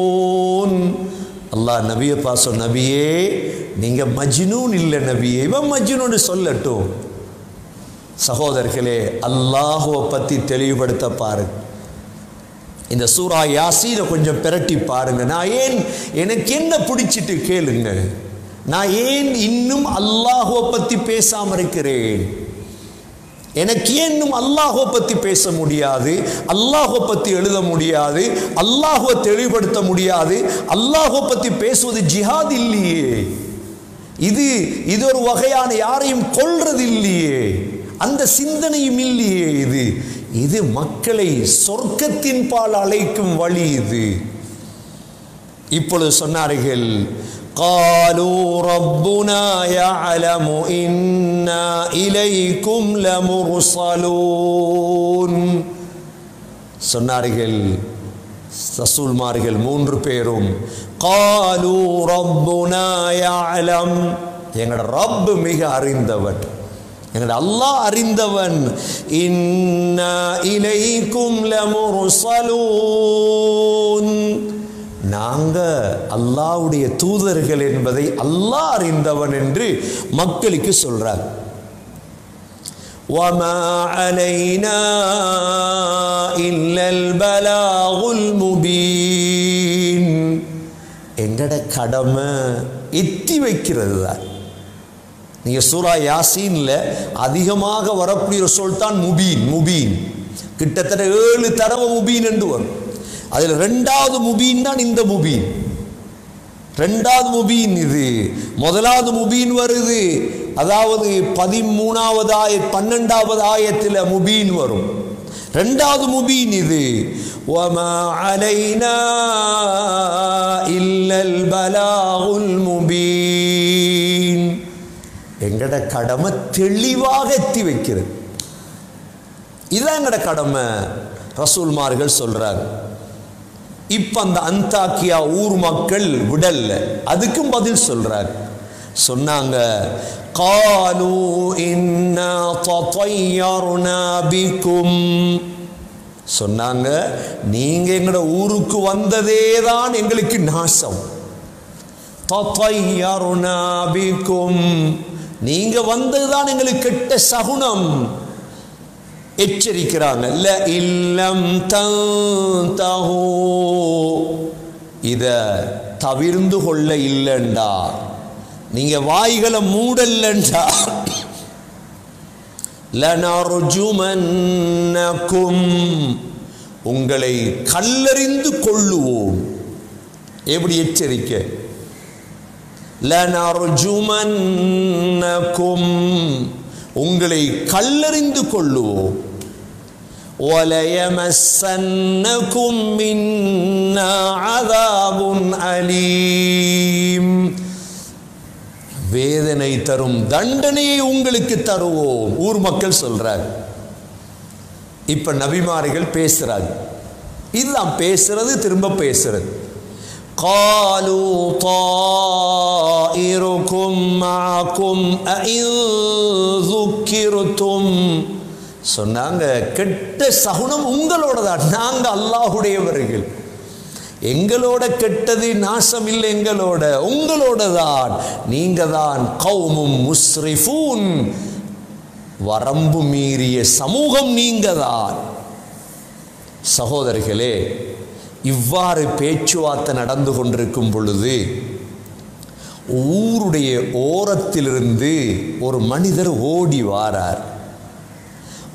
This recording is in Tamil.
அல்லாஹ் நபியை பாசம் நபியே நீங்க மஜ்னூன் இல்லை நபியே இவன் மஜ்னூன்னு சொல்லட்டும் சகோதரர்களே அல்லாஹுவை பத்தி தெளிவுபடுத்த பாருங்க இந்த சூரா யாசீனை கொஞ்சம் பிரட்டி பாருங்க நான் ஏன் எனக்கு என்ன பிடிச்சிட்டு கேளுங்க நான் ஏன் இன்னும் அல்லாஹுவை பத்தி பேசாம இருக்கிறேன் எனக்கு ஏன் இன்னும் அல்லாஹுவை பத்தி பேச முடியாது அல்லாஹுவை பத்தி எழுத முடியாது அல்லாஹுவை தெளிவுபடுத்த முடியாது அல்லாஹுவை பத்தி பேசுவது ஜிஹாத் இல்லையே இது இது ஒரு வகையான யாரையும் கொல்றது இல்லையே அந்த சிந்தனையும் இல்லையே இது இது மக்களை சொர்க்கத்தின் பால் அழைக்கும் வழி இது இப்பொழுது சொன்னார்கள் قالوا ربنا يعلم إنا إليكم لمرسلون சொன்னார்கள் ரசூல்மார்கள் மூன்று பேரும் காலு ரப்புனா யாலம் எங்களோட ரப் மிக அறிந்தவன் எங்களோட அல்லாஹ் அறிந்தவன் இன்னா இலைக்கும் லமுர்சலூன் நாங்க அல்லாஹ்வுடைய தூதர்கள் என்பதை அல்லாஹ் அறிந்தவன் என்று மக்களுக்கு சொல்றார் وما علينا إلا البلاغ المبين எங்கட கடமை எத்தி வைக்கிறது தான் நீங்க சூரா யாசீன்ல அதிகமாக வரக்கூடிய ஒரு சொல் தான் முபீன் முபீன் கிட்டத்தட்ட ஏழு தடவை முபீன் என்று வரும் அதுல ரெண்டாவது முபீன் தான் இந்த முபீன் ரெண்டாவது முபீன் இது முதலாவது முபீன் வருது அதாவது பதிமூணாவது ஆய பன்னெண்டாவது ஆயத்தில் முபீன் வரும் ரெண்டாவது முபீன் இது وَمَا عَلَيْنَا إِلَّا الْبَلَاغُ الْمُبِينُ எங்கட கடமை தெளிவாக எத்தி வைக்கிறது இதுதான் எங்கட கடமை ரசூல்மார்கள் சொல்றாங்க இப்ப அந்த அந்தாக்கியா ஊர் மக்கள் விடல்ல அதுக்கும் பதில் சொல்றாங்க சொன்னாங்க காலு இன்னா தطيرنا பிக்கும் சொன்னாங்க நீங்க எங்களோட ஊருக்கு வந்ததே தான் எங்களுக்கு நாசம் தطيرنا பிக்கும் நீங்க வந்ததுதான் எங்களுக்கு கெட்ட சகுனம் எச்சரிக்கிறாங்க ல இல்லம் தந்தஹு இத தவிர்ந்து கொள்ள இல்லைண்டா நீங்க வாய்களை மூடல்லண்டா லனர்ஜுமன்னக்கும் உங்களை கல்லறிந்து கொள்ளுவோம் எப்படி எச்சரிக்கை லனர்ஜுமன்னக்கும் உங்களை கல்லறிந்து கொள்ளுவோம் وَلَيَمَسَّنَّكُم مِّنَّا عَذَابٌ أَلِيمٌ வேதனை தரும் தண்டனையை உங்களுக்கு தருவோம் ஊர் மக்கள் சொல்றாங்க இப்ப நபிமார்கள் பேசுறாங்க இதுதான் பேசுறது திரும்ப பேசுறது قالوا طائركم معكم أئن ذكرتم சொன்னாங்க கெட்ட சகுனம் உங்களோட தான் நாங்க அல்லாஹுடையவர்கள் எங்களோட கெட்டது நாசம் இல்லை எங்களோட உங்களோட தான் நீங்க தான் கௌமும் முஸ்ரிஃபூன் வரம்பு மீறிய சமூகம் நீங்க தான் சகோதரிகளே இவ்வாறு பேச்சுவார்த்தை நடந்து கொண்டிருக்கும் பொழுது ஊருடைய ஓரத்திலிருந்து ஒரு மனிதர் ஓடி வாரார்